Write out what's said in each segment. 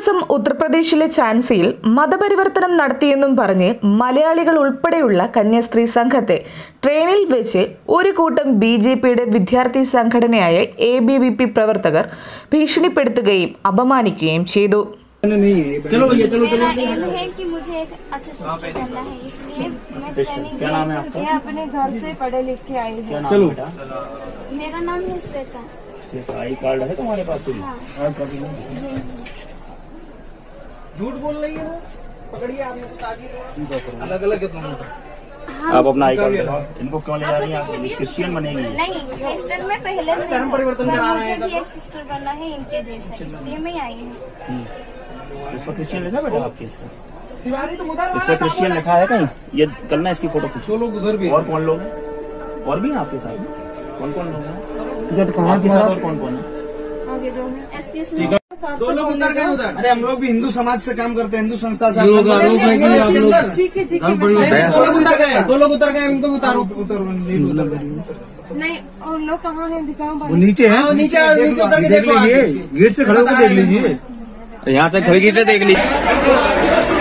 മാസം ഉത്തർപ്രദേശിലെ ഝാൻസിയിൽ മതപരിവർത്തനം നടത്തിയെന്നും പറഞ്ഞ് മലയാളികൾ ഉൾപ്പെടെയുള്ള കന്യാസ്ത്രീ സംഘത്തെ ട്രെയിനിൽ വെച്ച് ഒരു കൂട്ടം ബി ജെ പിയുടെ വിദ്യാർത്ഥി സംഘടനയായ എ ബി വി പി പ്രവർത്തകർ ഭീഷണിപ്പെടുത്തുകയും അപമാനിക്കുകയും ചെയ്തു चलो भैया चलो चलो मेरा एम है कि मुझे एक अच्छा सिस्टर बनना है इसलिए मैं ट्रेनिंग क्या नाम है आपका ये अपने घर से पढ़े लिखे आई है क्या नाम चलो। है बेटा मेरा नाम है श्वेता सिर्फ आई कार्ड है तुम्हारे पास कोई झूठ बोल रही है वो पकड़िए आपने अलग अलग है दोनों आप अपना आई कार्ड दिखाओ इनको क्यों ले जा रही हैं आप? ये क्रिश्चियन बनेगी नहीं क्रिस्टन में पहले से धर्म हूँ, परिवर्तन पर करा रहे हैं मुझे भी एक सिस्टर बनना है इनके जैसा इसलिए मैं आई हूँ इसका क्रिश्चियन लिखा है बेटा आपके इसका तिवारी तो उधर इसका क्रिश्चियन लिखा है कहीं ये कल ना इसकी फोटो खींचो लोग उधर भी और कौन लोग हैं और भी हैं आपके साथ कौन कौन लोग हैं टिकट कहाँ के साथ और कौन कौन है आगे दो हैं एक्सक्यूज दो लोग अंदर गए उधर अरे हम लोग भी हिंदू समाज से काम करते हैं हिंदू संस्था से लोग आरोप है कि आप लोग ठीक है ठीक है दो लोग उतर गए दो लोग उतर गए उनको भी उतारो उतर उतर नहीं और लोग कहाँ हैं दिखाओ वो नीचे है हाँ, नीचे नीचे उतर के देख देखो लीजिए आगे। गेट से खड़े होकर देख लीजिए यहाँ से खिड़की से देख लीजिए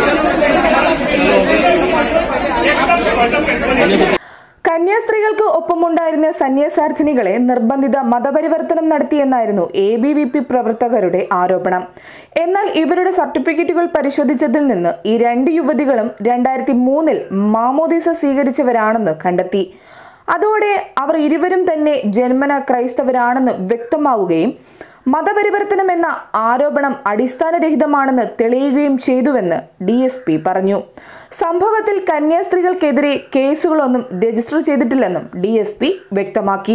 കന്യാസ്ത്രീകൾക്ക് ഒപ്പമുണ്ടായിരുന്ന സന്യാസാർത്ഥിനികളെ നിർബന്ധിത മതപരിവർത്തനം നടത്തിയെന്നായിരുന്നു എ ബി വി പി പ്രവർത്തകരുടെ ആരോപണം എന്നാൽ ഇവരുടെ സർട്ടിഫിക്കറ്റുകൾ പരിശോധിച്ചതിൽ നിന്ന് ഈ രണ്ട് യുവതികളും രണ്ടായിരത്തി മൂന്നിൽ മാമോദീസ സ്വീകരിച്ചവരാണെന്ന് കണ്ടെത്തി അതോടെ അവർ ഇരുവരും തന്നെ ജന്മന ക്രൈസ്തവരാണെന്ന് വ്യക്തമാവുകയും മതപരിവർത്തനം എന്ന ആരോപണം അടിസ്ഥാനരഹിതമാണെന്ന് തെളിയുകയും ചെയ്തുവെന്ന് ഡി എസ് പി പറഞ്ഞു സംഭവത്തിൽ കന്യാസ്ത്രീകൾക്കെതിരെ കേസുകളൊന്നും രജിസ്റ്റർ ചെയ്തിട്ടില്ലെന്നും ഡി എസ് പി വ്യക്തമാക്കി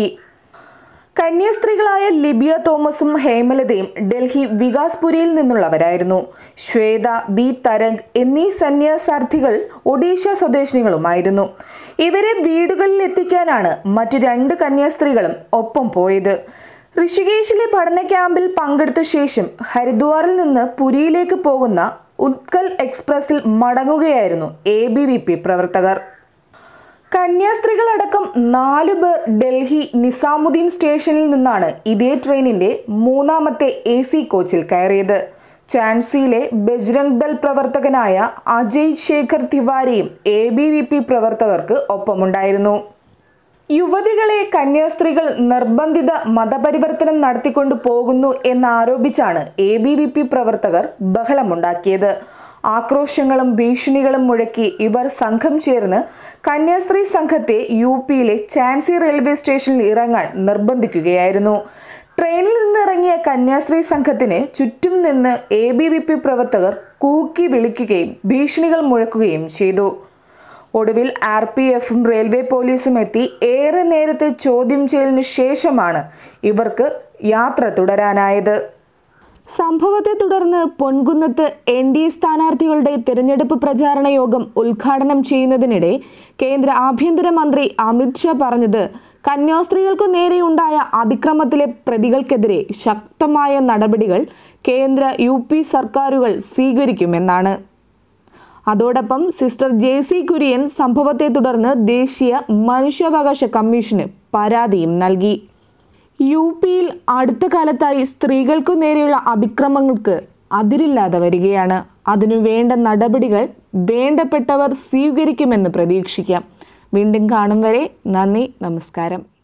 കന്യാസ്ത്രീകളായ ലിബിയ തോമസും ഹേമലതയും ഡൽഹി വികാസ്പുരിയിൽ നിന്നുള്ളവരായിരുന്നു ശ്വേത ബി തരംഗ് എന്നീ സന്യാസാർത്ഥികൾ ഒഡീഷ സ്വദേശിനികളുമായിരുന്നു ഇവരെ വീടുകളിൽ എത്തിക്കാനാണ് മറ്റു രണ്ട് കന്യാസ്ത്രീകളും ഒപ്പം പോയത് ഋഷികേശിലെ പഠന ക്യാമ്പിൽ പങ്കെടുത്ത ശേഷം ഹരിദ്വാറിൽ നിന്ന് പുരിയിലേക്ക് പോകുന്ന ഉത്കൽ എക്സ്പ്രസിൽ മടങ്ങുകയായിരുന്നു എ ബി വി പി പ്രവർത്തകർ കന്യാസ്ത്രീകളടക്കം നാല് പേർ ഡൽഹി നിസാമുദ്ദീൻ സ്റ്റേഷനിൽ നിന്നാണ് ഇതേ ട്രെയിനിന്റെ മൂന്നാമത്തെ എ സി കോച്ചിൽ കയറിയത് ഝാൻസിയിലെ ബജ്രംഗ് ദൾ പ്രവർത്തകനായ അജയ് ശേഖർ തിവാരിയും എ ബി വി പി പ്രവർത്തകർക്ക് ഒപ്പമുണ്ടായിരുന്നു യുവതികളെ കന്യാസ്ത്രീകൾ നിർബന്ധിത മതപരിവർത്തനം നടത്തിക്കൊണ്ടു പോകുന്നു എന്നാരോപിച്ചാണ് എ ബി വി പി പ്രവർത്തകർ ബഹളമുണ്ടാക്കിയത് ആക്രോശങ്ങളും ഭീഷണികളും മുഴക്കി ഇവർ സംഘം ചേർന്ന് കന്യാസ്ത്രീ സംഘത്തെ യു പിയിലെ ചാൻസി റെയിൽവേ സ്റ്റേഷനിൽ ഇറങ്ങാൻ നിർബന്ധിക്കുകയായിരുന്നു ട്രെയിനിൽ നിന്നിറങ്ങിയ കന്യാസ്ത്രീ സംഘത്തിന് ചുറ്റും നിന്ന് എ ബി വി പി പ്രവർത്തകർ കൂക്കി വിളിക്കുകയും ഭീഷണികൾ മുഴക്കുകയും ചെയ്തു ഒടുവിൽ ആർ പി എഫും റെയിൽവേ പോലീസും എത്തി ഏറെ നേരത്തെ ചോദ്യം ചെയ്യലിനു ശേഷമാണ് ഇവർക്ക് യാത്ര തുടരാനായത് സംഭവത്തെ തുടർന്ന് പൊൻകുന്നത്ത് എൻ ഡി എ സ്ഥാനാർത്ഥികളുടെ തിരഞ്ഞെടുപ്പ് പ്രചാരണ യോഗം ഉദ്ഘാടനം ചെയ്യുന്നതിനിടെ കേന്ദ്ര ആഭ്യന്തരമന്ത്രി അമിത് ഷാ പറഞ്ഞത് കന്യാസ്ത്രീകൾക്കു നേരെയുണ്ടായ അതിക്രമത്തിലെ പ്രതികൾക്കെതിരെ ശക്തമായ നടപടികൾ കേന്ദ്ര യു പി സർക്കാരുകൾ സ്വീകരിക്കുമെന്നാണ് അതോടൊപ്പം സിസ്റ്റർ ജെ സി കുര്യൻ സംഭവത്തെ തുടർന്ന് ദേശീയ മനുഷ്യാവകാശ കമ്മീഷന് പരാതിയും നൽകി യു പിയിൽ അടുത്ത കാലത്തായി സ്ത്രീകൾക്കു നേരെയുള്ള അതിക്രമങ്ങൾക്ക് അതിരില്ലാതെ വരികയാണ് അതിനു വേണ്ട നടപടികൾ വേണ്ടപ്പെട്ടവർ സ്വീകരിക്കുമെന്ന് പ്രതീക്ഷിക്കാം വീണ്ടും കാണും വരെ നന്ദി നമസ്കാരം